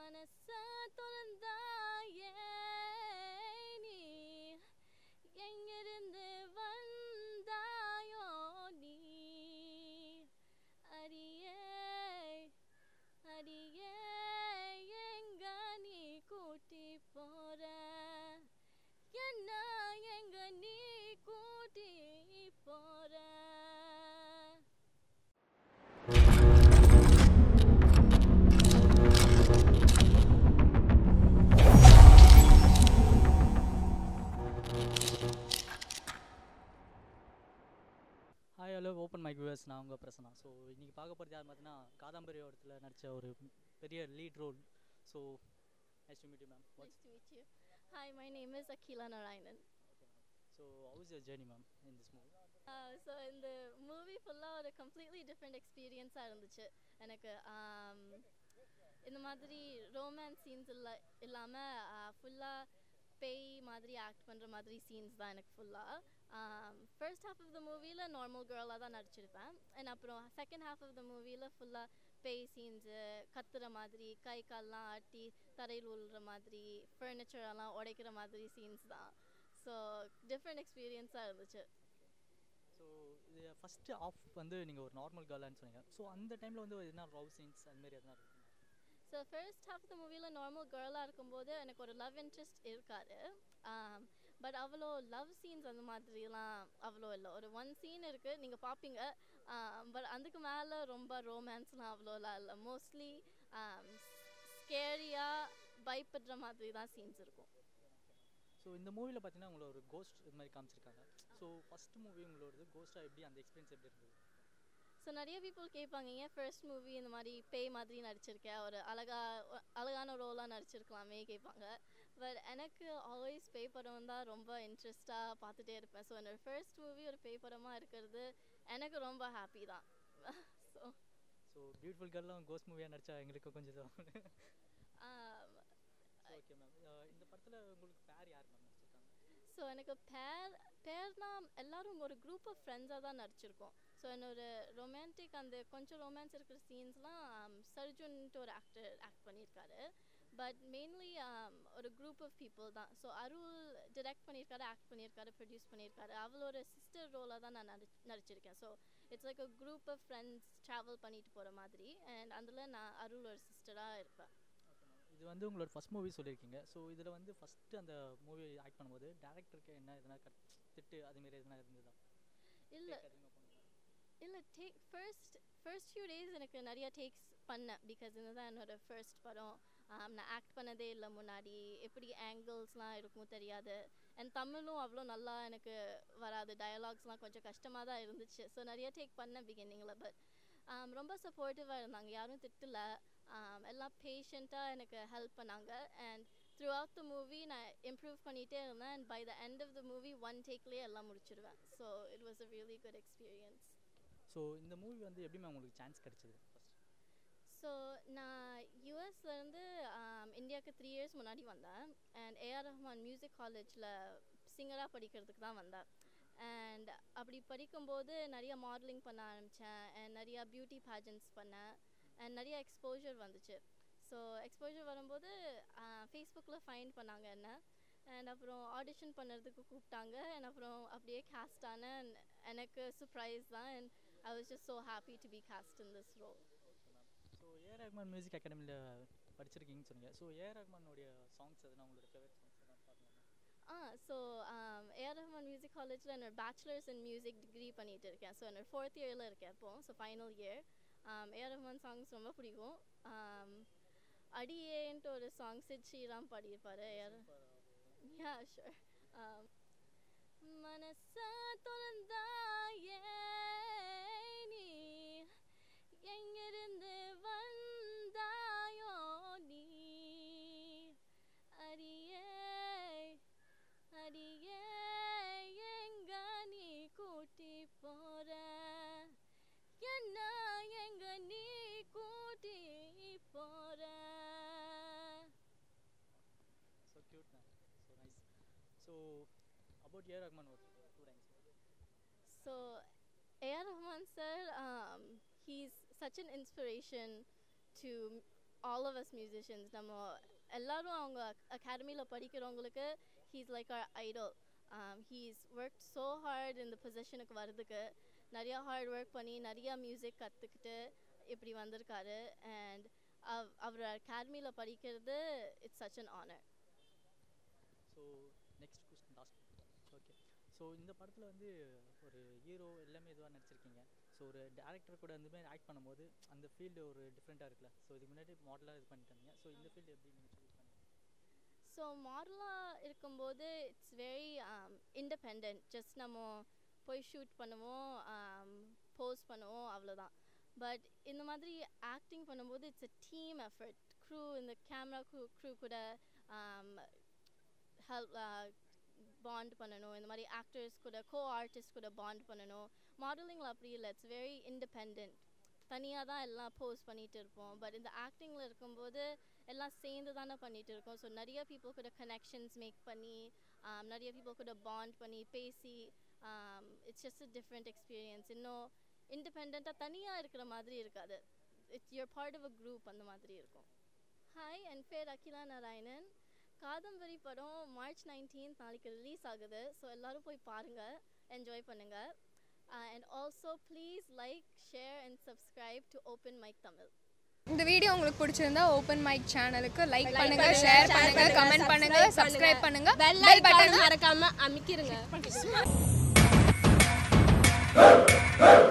மனச துறந்தாயே நீ எங்கிருந்து வந்தாயோ நீ அடியே அடியே எங்க நீ கூட்டி போற என்ன எங்க நீ கூட்டி போற hi hello open mic viewers நான் உங்கள் பிரசனா ஸோ இன்றைக்கி பார்க்க போகிறது யார் பார்த்தீங்கன்னா காதாம்பரி இடத்துல நடித்த ஒரு பெரிய lead role so nice to meet you ma'am Nice to meet you. Hi, my name is Akila Narayanan. So how is your journey ma'am in this movie Uh, so இந்த மூவி ஃபுல்லாக ஒரு கம்ப்ளீட்லி டிஃப்ரெண்ட் எக்ஸ்பீரியன்ஸாக இருந்துச்சு எனக்கு um, இந்த மாதிரி romance scenes இல்லை இல்லாமல் ஃபுல்லாக பேய் மாதிரி ஆக்ட் பண்ணுற மாதிரி சீன்ஸ் தான் எனக்கு ஃபுல்லாக ஃபர்ஸ்ட் ஹாஃப் ஆஃப் த மூவியில் நார்மல் கேர்ளாக தான் நடிச்சிருப்பேன் அண்ட் அப்புறம் செகண்ட் ஹாஃப் ஆஃப் த மூவியில் ஃபுல்லாக பேய் சீன்ஸு கத்துற மாதிரி கை கால்லாம் ஆட்டி தரையில் உழுற மாதிரி ஃபர்னிச்சர் எல்லாம் உடைக்கிற மாதிரி சீன்ஸ் தான் ஸோ டிஃப்ரெண்ட் எக்ஸ்பீரியன்ஸாக இருந்துச்சு ஸோ இது ஃபஸ்ட்டு ஆஃப் வந்து நீங்கள் ஒரு நார்மல் கேர்ளான்னு சொன்னீங்க ஸோ அந்த டைமில் வந்து எதுனா லவ் சீன்ஸ் அந்த மாதிரி எதுனா இருக்குமா ஸோ ஃபர்ஸ்ட் ஹாஃப் த மூவியில் நார்மல் கேர்ளாக இருக்கும்போது எனக்கு ஒரு லவ் இன்ட்ரெஸ்ட் இருக்காது பட் அவ்வளோ லவ் சீன்ஸ் அந்த மாதிரிலாம் அவ்வளோ இல்லை ஒரு ஒன் சீன் இருக்குது நீங்கள் பார்ப்பீங்க பட் அதுக்கு மேலே ரொம்ப ரொமான்ஸ்லாம் அவ்வளோலாம் இல்லை மோஸ்ட்லி ஸ்கேரியாக பயப்படுற மாதிரி தான் சீன்ஸ் இருக்கும் ஸோ இந்த மூவியில் பார்த்தீங்கன்னா உங்களை ஒரு கோஸ்ட் இது மாதிரி காமிச்சிருக்காங்க ஸோ ஃபஸ்ட் மூவி உங்களோடது கோஸ்ட்டாக எப்படி அந்த எக்ஸ்பீரியன்ஸ் எப்படி இருந்தது ஸோ நிறைய பீப்புள் கேட்பாங்க ஏன் ஃபர்ஸ்ட் மூவி இந்த மாதிரி பேய் மாதிரி நடிச்சிருக்கேன் ஒரு அழகா ஒ- அழகான ரோலாக நடிச்சிருக்கலாமே கேட்பாங்க பட் எனக்கு ஆல்வேஸ் பேய் படம் தான் ரொம்ப இன்ட்ரெஸ்டாக பார்த்துட்டே இருப்பேன் ஸோ என்னோட ஃபர்ஸ்ட் மூவி ஒரு பேய் படமாக இருக்கிறது எனக்கு ரொம்ப ஹாப்பி தான் ஸோ ஸோ பியூட்டிஃபுல் கேர்லாம் கோஸ்ட் மூவியாக நடிச்சா எங்களுக்கு கொஞ்சம் இது ஓகே மேம் இந்த படத்தில் உங்களுக்கு பேர் யார் மேம் நடிச்சிருக்காங்க ஸோ எனக்கு பேர் பேர்னா எல்லாரும் ஒரு குரூப் ஆஃப் ஃப்ரெண்ட்ஸாக தான் நடிச்சிருக்கோம் ஸோ என்னோட ரொமான்டிக் அந்த கொஞ்சம் ரொமான்ஸ் இருக்கிற சீன்ஸ்லாம் சர்ஜுன்ட்டு ஒரு ஆக்டர் ஆக்ட் பண்ணியிருக்காரு பட் மெயின்லி ஒரு குரூப் ஆஃப் பீப்புள் தான் ஸோ அருள் டிரெக்ட் பண்ணியிருக்காரு ஆக்ட் பண்ணியிருக்காரு ப்ரொடியூஸ் பண்ணியிருக்காரு அவளோட சிஸ்டர் ரோலாக தான் நான் நடி நடிச்சிருக்கேன் so it's like a group of friends travel பண்ணிட்டு போகிற மாதிரி அண்ட் அதில் நான் அருள் ஒரு சிஸ்டராக இருப்பேன் இது வந்து உங்களோட ஃபஸ்ட் மூவி சொல்லியிருக்கீங்க ஸோ இதில் வந்து ஃபஸ்ட்டு அந்த மூவி ஆக்ட் பண்ணும்போது டேரக்டருக்கு என்ன எதனா கட் திட்டு அதுமாரி எதனா இருந்ததா இல்லை Take அதிகமா பண்ணுங்க. இல்லை take first first few days எனக்கு நிறைய டேக்ஸ் பண்ணேன் பிகாஸ் இதுதான் என்னோட ஃபர்ஸ்ட் படம் ஆம், நான் ஆக்ட் பண்ணதே இல்லை முன்னாடி எப்படி ஆங்கிள்ஸ்லாம் இருக்கும் தெரியாது அண்ட் தமிழும் அவ்வளோ நல்லா எனக்கு வராது டயலாக்ஸ்லாம் கொஞ்சம் கஷ்டமாக தான் இருந்துச்சு ஸோ நிறைய டேக் பண்ணேன் பிகினிங்கில் பட் ரொம்ப சப்போர்ட்டிவாக இருந்தாங்க யாரும் திட்டல ஆம், எல்லாம் பேஷண்ட்டாக எனக்கு ஹெல்ப் பண்ணாங்க and throughout the movie நான் இம்ப்ரூவ் பண்ணிகிட்டே இருந்தேன் and by the end of the movie one டேக்லேயே எல்லாம் முடிச்சிருவேன் so it was a really good experience so இந்த மூவி வந்து எப்படி மேம் உங்களுக்கு சான்ஸ் கிடைச்சது ஃபஸ்ட் ஸோ நான் யூஎஸ்லேருந்து இந்தியாவுக்கு த்ரீ இயர்ஸ் முன்னாடி வந்தேன் அண்ட் ஏஆர் ரஹ்மான் மியூசிக் காலேஜில் சிங்கராக படிக்கிறதுக்கு தான் வந்தேன் அண்ட் அப்படி படிக்கும்போது நிறைய மாடலிங் பண்ண ஆரம்பித்தேன் அண்ட் நிறையா பியூட்டி பேஜன்ஸ் பண்ணேன் அண்ட் நிறைய எக்ஸ்போஜர் வந்துச்சு ஸோ எக்ஸ்போஜர் வரும்போது ஃபேஸ்புக்கில் ஃபைண்ட் பண்ணாங்க என்ன அண்ட் அப்புறம் ஆடிஷன் பண்ணுறதுக்கு கூப்பிட்டாங்க அண்ட் அப்புறம் அப்படியே cast ஆனேன் எனக்கு சர்ப்ரைஸ் தான் and I was just so happy to be cast in this role so A Rahman music அகாடமியில் படிச்சிருக்கீங்கன்னு சொன்னீங்க ஸோ ஏ ரஹ்மானுடைய சாங்ஸ் எதுனா உங்களோட ஃபேவரட் சாங்ஸ் எதனா பாருங்க ஆ ஸோ ஏஆர் ரஹ்மான் மியூசிக் காலேஜில் என்னோட பேச்சுலர்ஸ் இன் மியூசிக் டிகிரி பண்ணிட்டு இருக்கேன் ஸோ என்னோட ஃபோர்த் இயரில் இருக்கேன் இப்போ so final year A R Rahman songs ரொம்ப பிடிக்கும் Um, அடியேன்ட்டு ஒரு சாங் சித் ஸ்ரீராம் பாடியிருப்பாரு ஏஆர் யா ஷுர் மனச துறந்தாயே நீ எங்கிருந்து வந்தாயோ நீ அடியே அடியே எங்க நீ கூட்டி போற என்ன எங்க நீ கூட்டி போற so cute ma'am so nice so about A Rahman ஒரு two times So, A.R. Rahman sir, um, he's such an inspiration to m- all of us musicians நம்ம எல்லாரும் அவங்க அகாடமியில் படிக்கிறவங்களுக்கு he's like our idol um, he's worked so hard in the பொசிஷனுக்கு வர்றதுக்கு நிறையா hard work பண்ணி நிறையா மியூசிக் கற்றுக்கிட்டு இப்படி வந்திருக்காரு அண்ட் அவ் அவர் அகாடமியில் படிக்கிறது it's such an honour so next question last okay so இந்த படத்தில் வந்து ஒரு ஹீரோ எல்லாமே இதுவாக நடிச்சிருக்கீங்க ஸோ ஒரு டேரக்டர் கூட அந்த மாதிரி ஆக்ட் பண்ணும்போது அந்த ஃபீல்டு ஒரு டிஃப்ரெண்ட்டாக இருக்குல்ல ஸோ இதுக்கு முன்னாடி மாடலாக இது பண்ணிட்டாங்க ஸோ இந்த ஃபீல்டு எப்படி நீங்கள் சூஸ் பண்ணீங்க ஸோ மாடலாக இருக்கும்போது இட்ஸ் வெரி இண்டிபெண்ட் ஜஸ்ட் நம்ம போய் ஷூட் பண்ணுவோம் போஸ் பண்ணுவோம் அவ்வளோதான் பட் இந்த மாதிரி ஆக்டிங் பண்ணும்போது it's a team effort crew இந்த கேமரா க்ரூ க்ரூ கூட ஹெல்ப் பாண்ட் பண்ணணும் இந்த மாதிரி ஆக்டர்ஸ் கூட கோ ஆர்டிஸ்ட் கூட பாண்ட் பண்ணணும் மாடலிங்கில் அப்படி இல்லை இட்ஸ் வெரி இண்டிபெண்ட் தனியாக தான் எல்லாம் போஸ் பண்ணிட்டு இருப்போம் பட் இந்த ஆக்டிங்கில் இருக்கும்போது எல்லாம் சேர்ந்து தானே பண்ணிட்டு இருக்கோம் ஸோ நிறைய பீப்புள் கூட கனெக்ஷன்ஸ் மேக் பண்ணி um, நிறைய பீப்புள் கூட பாண்ட் பண்ணி பேசி it's just a different experience இன்னும் இண்டிபெண்ட்டாக தனியாக இருக்கிற மாதிரி இருக்காது it's your part of a group அந்த மாதிரி இருக்கும் ஹாய் என் பேர் அகிலா நாராயணன் காதம்பரி படம் மார்ச் நைன்டீன்த் நாளைக்கு ரிலீஸ் ஆகுது ஸோ எல்லாரும் போய் பாருங்கள் என்ஜாய் பண்ணுங்கள் and also please like share and subscribe to open mic Tamil இந்த வீடியோ உங்களுக்கு பிடிச்சிருந்தா ஓப்பன் மைக் சேனலுக்கு லைக் பண்ணுங்க ஷேர் பண்ணுங்க கமெண்ட் பண்ணுங்க சப்ஸ்கிரைப் பண்ணுங்க பெல் பெல் ஐகானை பட்டன் மறக்காம அமைக்கிருங்க